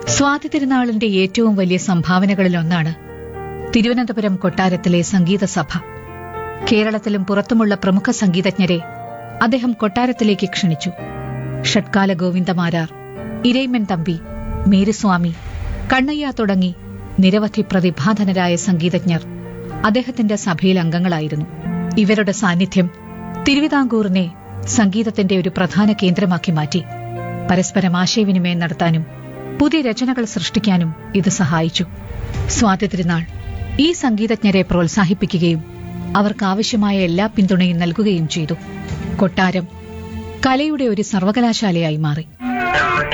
സ്വാതി തിരുനാളിന്റെ ഏറ്റവും വലിയ സംഭാവനകളിലൊന്നാണ് തിരുവനന്തപുരം കൊട്ടാരത്തിലെ സംഗീത സഭ കേരളത്തിലും പുറത്തുമുള്ള പ്രമുഖ സംഗീതജ്ഞരെ അദ്ദേഹം കൊട്ടാരത്തിലേക്ക് ക്ഷണിച്ചു ഷഡ്കാല ഗോവിന്ദമാരാർ ഇരയിമൻ തമ്പി മേരുസ്വാമി കണ്ണയ്യ തുടങ്ങി നിരവധി പ്രതിഭാധനരായ സംഗീതജ്ഞർ അദ്ദേഹത്തിന്റെ സഭയിൽ അംഗങ്ങളായിരുന്നു ഇവരുടെ സാന്നിധ്യം തിരുവിതാംകൂറിനെ സംഗീതത്തിന്റെ ഒരു പ്രധാന കേന്ദ്രമാക്കി മാറ്റി പരസ്പരം ആശയവിനിമയം നടത്താനും പുതിയ രചനകൾ സൃഷ്ടിക്കാനും ഇത് സഹായിച്ചു സ്വാതി തിരുനാൾ ഈ സംഗീതജ്ഞരെ പ്രോത്സാഹിപ്പിക്കുകയും അവർക്ക് ആവശ്യമായ എല്ലാ പിന്തുണയും നൽകുകയും ചെയ്തു കൊട്ടാരം കലയുടെ ഒരു സർവകലാശാലയായി മാറി